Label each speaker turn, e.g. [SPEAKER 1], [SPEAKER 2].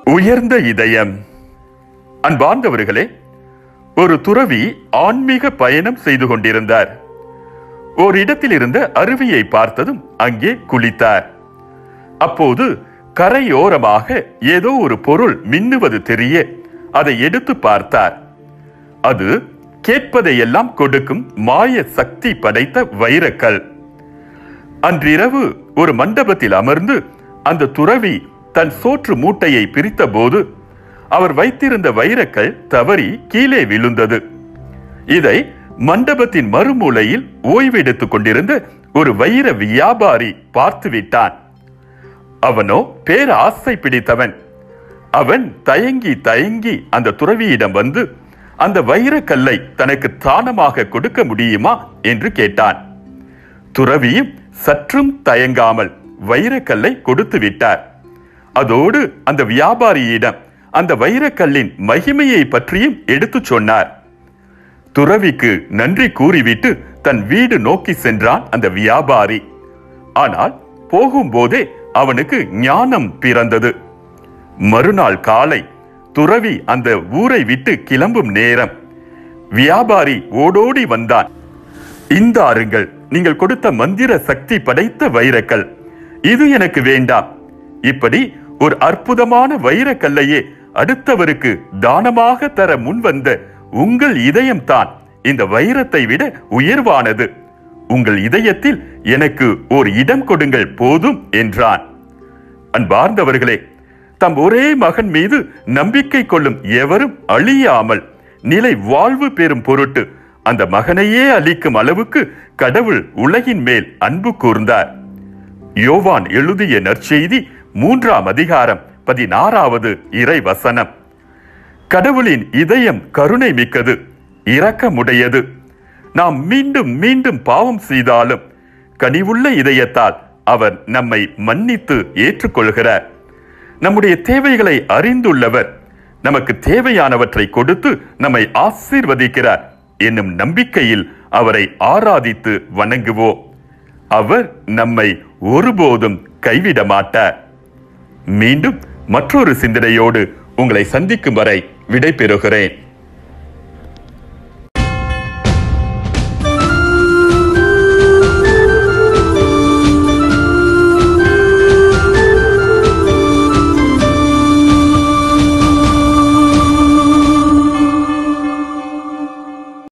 [SPEAKER 1] உயர்ந்த இதயம் அன்பார்ந்தவர்களே ஒரு துறவி ஆன்மீக பயணம் செய்து கொண்டிருந்தார் ஒரு இடத்தில் இருந்த அருவியை பார்த்ததும் அங்கே குளித்தார் அப்போது கரையோரமாக ஏதோ ஒரு பொருள் மின்னுவது தெரிய அதை எடுத்து பார்த்தார் அது கேட்பதையெல்லாம் கொடுக்கும் மாய சக்தி படைத்த வைரக்கல் அன்றிரவு ஒரு மண்டபத்தில் அமர்ந்து அந்த துறவி தன் சோற்று மூட்டையை பிரித்தபோது அவர் வைத்திருந்த வைரக்கல் தவறி கீழே விழுந்தது இதை மண்டபத்தின் மறுமூலையில் ஓய்வெடுத்துக் கொண்டிருந்த ஒரு வைர வியாபாரி பார்த்து விட்டான் அவனோ பேராசை பிடித்தவன் அவன் தயங்கி தயங்கி அந்த துறவியிடம் வந்து அந்த வைரக்கல்லை தனக்கு தானமாக கொடுக்க முடியுமா என்று கேட்டான் துறவியும் சற்றும் தயங்காமல் வைரக்கல்லை கொடுத்து விட்டார் அதோடு அந்த வியாபாரியிடம் அந்த வைரக்கல்லின் மகிமையை பற்றியும் எடுத்துச் சொன்னார் துறவிக்கு நன்றி கூறிவிட்டு தன் வீடு நோக்கி சென்றான் அந்த வியாபாரி ஆனால் போகும்போதே அவனுக்கு ஞானம் பிறந்தது மறுநாள் காலை துறவி அந்த ஊரை விட்டு கிளம்பும் நேரம் வியாபாரி ஓடோடி வந்தான் இந்தாருங்கள் நீங்கள் கொடுத்த மந்திர சக்தி படைத்த வைரக்கல் இது எனக்கு வேண்டாம் இப்படி ஒரு அற்புதமான வைரக்கல்லையே அடுத்தவருக்கு தானமாக தர முன்வந்த உங்கள் இதயம்தான் இந்த வைரத்தை விட உயர்வானது உங்கள் இதயத்தில் எனக்கு ஒரு இடம் கொடுங்கள் போதும் என்றான் அன்பார்ந்தவர்களே தம் ஒரே மகன் மீது நம்பிக்கை கொள்ளும் எவரும் அழியாமல் நிலை வாழ்வு பெறும் பொருட்டு அந்த மகனையே அளிக்கும் அளவுக்கு கடவுள் உலகின் மேல் அன்பு கூர்ந்தார் யோவான் எழுதிய நற்செய்தி மூன்றாம் அதிகாரம் பதினாறாவது இறை வசனம் கடவுளின் இதயம் கருணை மிக்கது இரக்கமுடையது நாம் மீண்டும் மீண்டும் பாவம் செய்தாலும் கனிவுள்ள இதயத்தால் அவர் நம்மை மன்னித்து ஏற்றுக்கொள்கிறார் நம்முடைய தேவைகளை அறிந்துள்ளவர் நமக்கு தேவையானவற்றை கொடுத்து நம்மை ஆசீர்வதிக்கிறார் என்னும் நம்பிக்கையில் அவரை ஆராதித்து வணங்குவோம் அவர் நம்மை ஒருபோதும் கைவிட மாட்டார் மீண்டும் மற்றொரு சிந்தனையோடு உங்களை சந்திக்கும் வரை விடை பெறுகிறேன்